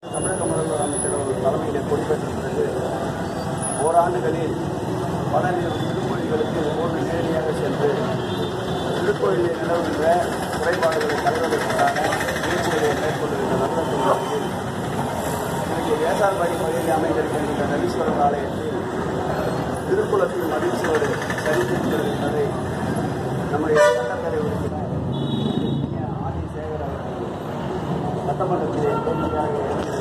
தமிழக முதல்வர் அமைச்சர் அவர்கள் தலைமையில் பொறுப்பேற்ற பிறகு ஓராண்டுகளில் பல நில- திருக்கோயில்களுக்கு ஒவ்வொரு நேரடியாக சென்று திருக்கோயிலில் நிலவுகின்ற குறைபாடுகளை களைவதற்கான முயற்சிகளை மேற்கொள்ளுகின்ற நண்பர்கள் வகையில் இன்றைக்கு வேசார்பாடி பகுதியில் அமைந்திருக்கின்ற நவீஸ்வரர் ஆலயத்தில் திருக்குளத்தில் மகிழ்ச்சியோடு சரித்திருக்கிறது என்பதை நம்முடைய சட்டப்பேரவை உறுப்பினர் ஆதி சேகர் அவர்கள் சட்டமன்றத்திலே கேள்வியாக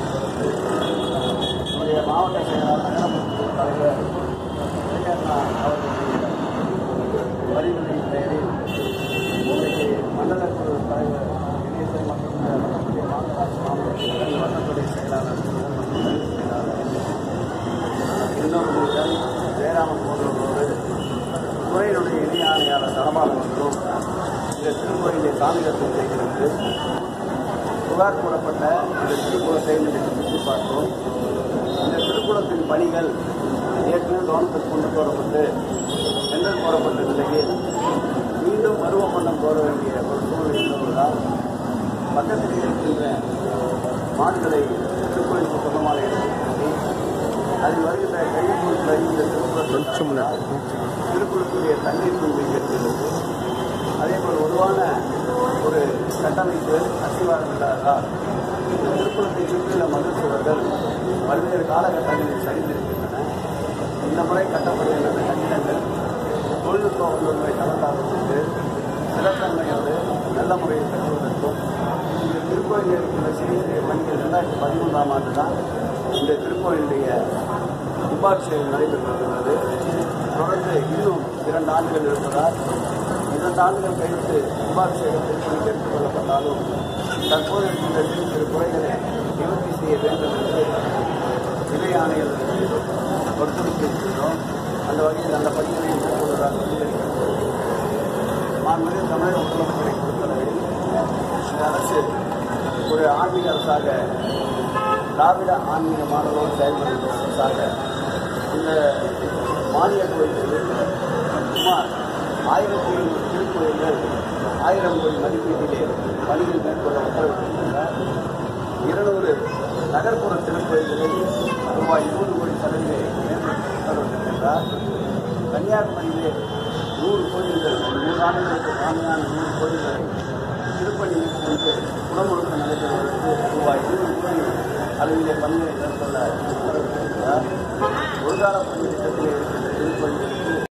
நம்முடைய மாவட்ட செயலாளர் நகரமன்ற தலைவர் இளைஞர்னா அவர்களுடைய பரிந்துரையின் பெயரில் இன்றைக்கு மண்டல குழு தலைவர் கணேசன் மற்றும் வட்டத்துறை மாநகராட்சி மாவட்ட வட்டத்துறை செயலாளர் மற்றும் தலைவர் செயலாளர் இன்னொரு முதல் ஜெயராமன் போன்றவர்களோடு துறையினுடைய இணை ஆணையாளர் தனபால் மற்றும் இந்த திருக்கோயிலை சாமி தரிசனம் செய்கிறது புகார் கூறப்பட்ட இந்த திருக்குளத்தை இன்றைக்கு சுற்றி பார்த்தோம் இந்த திருக்குளத்தின் பணிகள் ஏற்கனவே கவனத்துக்கு கொண்டு போடப்பட்டு டெண்டர் போடப்பட்ட நிலையில் மீண்டும் பருவமண்டம் போட வேண்டிய ஒரு சூழ்நிலை இருந்ததால் பக்கத்தில் இருக்கின்ற மாடுகளை திருக்கோயிலுக்கு சொந்தமான இடத்தில் அதில் வருகின்ற கழிவுகள் வருகின்ற திருக்குளத்தில் திருக்குளத்துடைய தண்ணீர் தூய்மை இருக்கிறது அதே போல் உருவான ஒரு கட்டமைப்பு அஸ்திவாரம் இல்லாததால் இந்த திருக்குளத்தை சுற்றியுள்ள மருத்துவர்கள் பல்வேறு காலகட்டங்களில் சரிந்திருக்கின்றன இந்த முறை கட்டப்படுகின்ற அந்த கட்டிடங்கள் தொழில்நுட்ப வல்லுநர்களை கலந்தாலோசித்து சிறத்தன்மையோடு நல்ல முறையில் கட்டுவதற்கும் இந்த திருக்கோயிலில் இருக்கிற சிறிய சிறிய பணிகள் ரெண்டாயிரத்தி பதிமூன்றாம் ஆண்டு தான் இந்த திருக்கோயிலுடைய கும்பாபிஷேகம் நடைபெற்றிருக்கிறது தொடர்ந்து இன்னும் இரண்டு ஆண்டுகள் இருப்பதால் இரண்டு ஆண்டுகள் கழித்து கும்பாபிஷேகம் திருப்பணிக்கு எடுத்துக் கொள்ளப்பட்டாலும் தற்போது இருக்கின்ற சிறு சிறு குறைகளை நிவர்த்தி செய்ய வேண்டும் என்று இணை ஆணையர்களுக்கு வற்புறுத்தியிருக்கிறோம் அந்த வகையில் அந்த பணிகளை மேற்கொள்வதாக தெரிவிக்கிறது மாண்புமிகு தமிழக முதலமைச்சரை பொறுத்தளவில் இந்த அரசு ஒரு ஆன்மீக அரசாக திராவிட ஆன்மீக மாணவரோடு செயல்படுகிற அரசாக இந்த மானிய கோயில்களில் சுமார் ஆயிரத்தி ஐநூறு திருக்கோயில்கள் ஆயிரம் கோடி மதிப்பீட்டிலே பணிகள் மேற்கொள்ள உத்தரவிட்டிருக்கிறார் இருநூறு நகர்ப்புற திருக்கோயில்களில் ரூபாய் நூறு கோடி செலவிலே மேம்படுத்த உத்தரவிட்டிருக்கிறார் கன்னியாகுமரியிலே நூறு கோயில்கள் நூறு ஆண்டுகளுக்கு தாமியான நூறு கோயில்களை திருப்பணி மேற்கொண்டு குடமுழுக்க நடைபெறுவதற்கு ரூபாய் நூறு கோடி அளவிலே பணிகளை மேற்கொள்ள உத்தரவிட்டிருக்கிறார் ஒருகால பணி திட்டத்திலே இருக்கின்ற